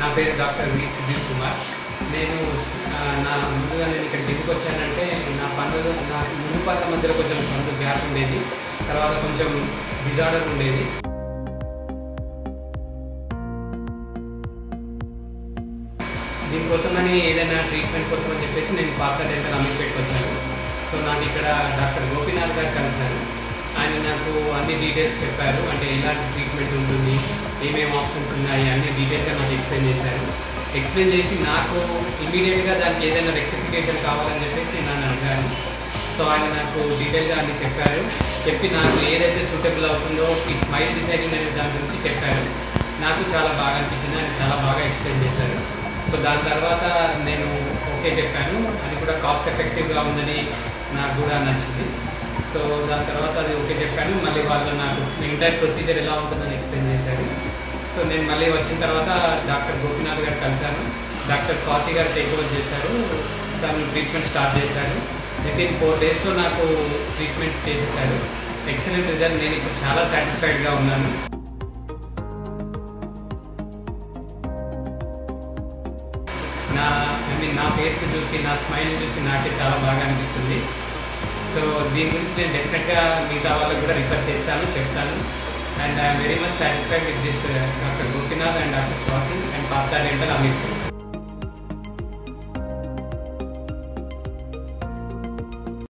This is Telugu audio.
నా పేరు డాక్టర్ వి సుధీర్ కుమార్ నేను ఆ, నా ముందుగా నేను ఇక్కడికి ఎందుకు వచ్చానంటే నా పనులు నా ముందు పనుల మధ్యలో కొంచెం సొంత గ్యాప్ ఉండేది తర్వాత కొంచెం డిజార్డర్ ఉండేది దీనికోసమని ఏదైనా ట్రీట్మెంట్ కోసం అని చెప్పేసి నేను పాత డెంటల్ అమీర్పేటకి వచ్చాను సో నాకు ఇక్కడ డాక్టర్ గోపీనాథ్ గారు కలిసాను ఆయన నాకు అన్ని డీటెయిల్స్ చెప్పారు అంటే ఎలాంటి ట్రీట్మెంట్ ఉంటుంది ఏమేమి ఆప్షన్స్ ఉన్నాయి అన్ని డీటెయిల్గా నాకు ఎక్స్ప్లెయిన్ చేశారు ఎక్స్ప్లెయిన్ చేసి నాకు ఇమీడియట్గా దానికి ఏదైనా రెక్టిఫికేషన్ కావాలని చెప్పేసి నేను ఆయన అడిగాను సో ఆయన నాకు డీటెయిల్గా అన్ని చెప్పారు చెప్పి నాకు ఏదైతే సూటబుల్ అవుతుందో ఈ స్మైల్ డిజైనింగ్ అనే దాని గురించి చెప్పారు నాకు చాలా బాగా అనిపించింది ఆయన చాలా బాగా ఎక్స్ప్లెయిన్ చేశారు సో దాని తర్వాత నేను ఓకే చెప్పాను అది కూడా కాస్ట్ ఎఫెక్టివ్గా ఉందని నాకు కూడా నచ్చింది సో దాని తర్వాత అది ఓకే చెప్పాను మళ్ళీ వాళ్ళు నాకు ఎంటైర్ ప్రొసీజర్ ఎలా ఉంటుందని ఎక్స్ప్లెయిన్ చేశారు సో నేను మళ్ళీ వచ్చిన తర్వాత డాక్టర్ గోపీనాథ్ గారు కలిశాను డాక్టర్ స్వాతి గారు టేక్ ఓవర్ చేశారు తను ట్రీట్మెంట్ స్టార్ట్ చేశారు విత్ ఇన్ ఫోర్ డేస్లో నాకు ట్రీట్మెంట్ చేసేసారు ఎక్సలెంట్ రిజల్ట్ నేను ఇప్పుడు చాలా సాటిస్ఫైడ్గా ఉన్నాను నా ఐ మీన్ నా ఫేస్ చూసి నా స్మైల్ చూసి నాకే చాలా బాగా అనిపిస్తుంది సో దీని గురించి నేను డెఫినెట్గా మిగతా వాళ్ళకి కూడా రిఫర్ చేస్తాను చెప్తాను and I'm very much satisfied with this doctor Gopinath and doctor Swathi and పాస్తా డెంటల్ అమీర్